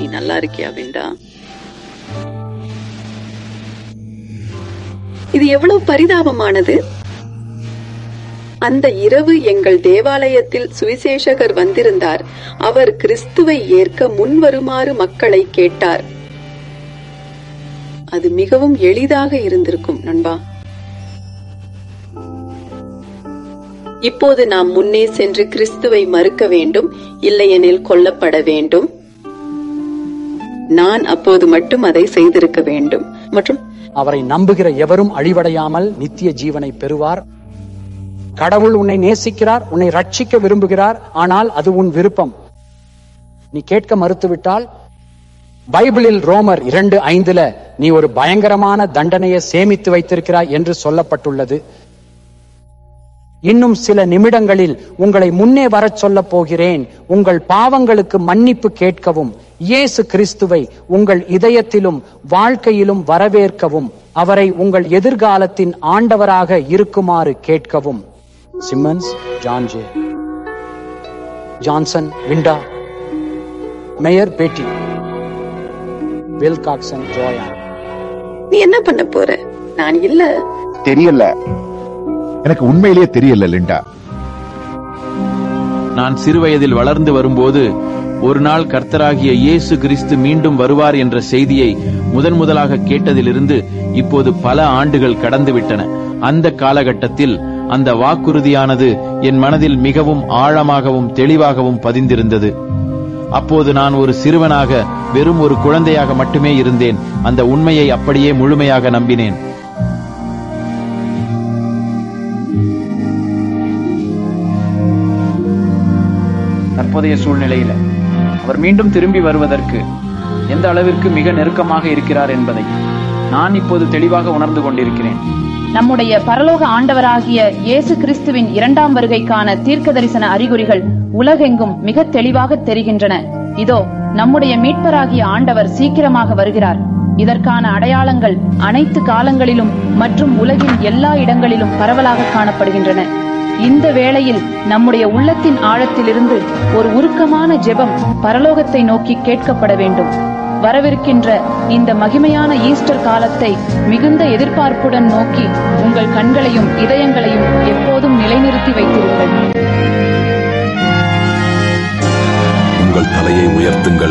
நல்லா இருக்கியா விண்டா இது எவ்வளவு பரிதாபமானது அந்த இரவு எங்கள் தேவாலயத்தில் சுவிசேஷகர் வந்திருந்தார் அவர் கிறிஸ்துவை ஏற்க முன்வருமாறு மக்களை கேட்டார் அது மிகவும் எளிதாக இருந்திருக்கும் நண்பா இப்போது நாம் முன்னே சென்று கிறிஸ்துவை மறுக்க வேண்டும் இல்லையெனில் கொல்லப்பட வேண்டும் நான் அப்போது மட்டும் அதை செய்திருக்க வேண்டும் மற்றும் அவரை நம்புகிற எவரும் அழிவடையாமல் நித்திய ஜீவனை பெறுவார் கடவுள் உன்னை நேசிக்கிறார் உன்னை ரட்சிக்க விரும்புகிறார் ஆனால் அது உன் விருப்பம் நீ கேட்க மறுத்துவிட்டால் பைபிளில் ரோமர் இரண்டு ஐந்துல நீ ஒரு பயங்கரமான தண்டனையை சேமித்து வைத்திருக்கிறாய் என்று சொல்லப்பட்டுள்ளது இன்னும் சில நிமிடங்களில் உங்களை முன்னே வரச் சொல்லப் போகிறேன் உங்கள் பாவங்களுக்கு மன்னிப்பு கேட்கவும் இயேசு கிறிஸ்துவை உங்கள் இதயத்திலும் வாழ்க்கையிலும் வரவேற்கவும் அவரை உங்கள் எதிர்காலத்தின் ஆண்டவராக இருக்குமாறு கேட்கவும் Simmons John J Johnson Wanda Meyer Patty Wilcoxson ஜோயா நீ என்ன பண்ண போற நான் இல்ல தெரியல எனக்கு உண்மையிலேயே தெரியல லிண்டா நான் சிறுவயதில் வளர்ந்து வரும்போது ஒரு நாள் கர்த்தராகிய இயேசு கிறிஸ்து மீண்டும் வருவார் என்ற செய்தியை முதன் முதலாக கேட்டதிலிருந்து இப்போது பல ஆண்டுகள் கடந்துவிட்டன அந்த காலகட்டத்தில் அந்த வாக்குறுதியானது என் மனதில் மிகவும் ஆழமாகவும் தெளிவாகவும் பதிந்திருந்தது அப்போது நான் ஒரு சிறுவனாக வெறும் ஒரு குழந்தையாக மட்டுமே இருந்தேன் அந்த உண்மையை அப்படியே முழுமையாக நம்பினேன் தற்போதைய சூழ்நிலையில அவர் மீண்டும் திரும்பி வருவதற்கு எந்த அளவிற்கு மிக நெருக்கமாக இருக்கிறார் என்பதை நான் இப்போது தெளிவாக உணர்ந்து கொண்டிருக்கிறேன் நம்முடைய பரலோக ஆண்டவராகிய இயேசு கிறிஸ்துவின் இரண்டாம் வருகைக்கான தீர்க்க தரிசன அறிகுறிகள் உலகெங்கும் மிக தெளிவாக தெரிகின்றன இதோ நம்முடைய மீட்பராகிய ஆண்டவர் சீக்கிரமாக வருகிறார் இதற்கான அடையாளங்கள் அனைத்து காலங்களிலும் மற்றும் உலகின் எல்லா இடங்களிலும் பரவலாக காணப்படுகின்றன இந்த வேளையில் நம்முடைய உள்ளத்தின் ஆழத்திலிருந்து ஒரு உருக்கமான ஜெபம் பரலோகத்தை நோக்கி கேட்கப்பட வேண்டும் வரவிருக்கின்ற இந்த மகிமையான ஈஸ்டர் காலத்தை மிகுந்த எதிர்பார்ப்புடன் நோக்கி உங்கள் கண்களையும் இதயங்களையும் எப்போதும் நிலைநிறுத்தி வைத்திருங்கள் உங்கள் தலையை உயர்த்துங்கள்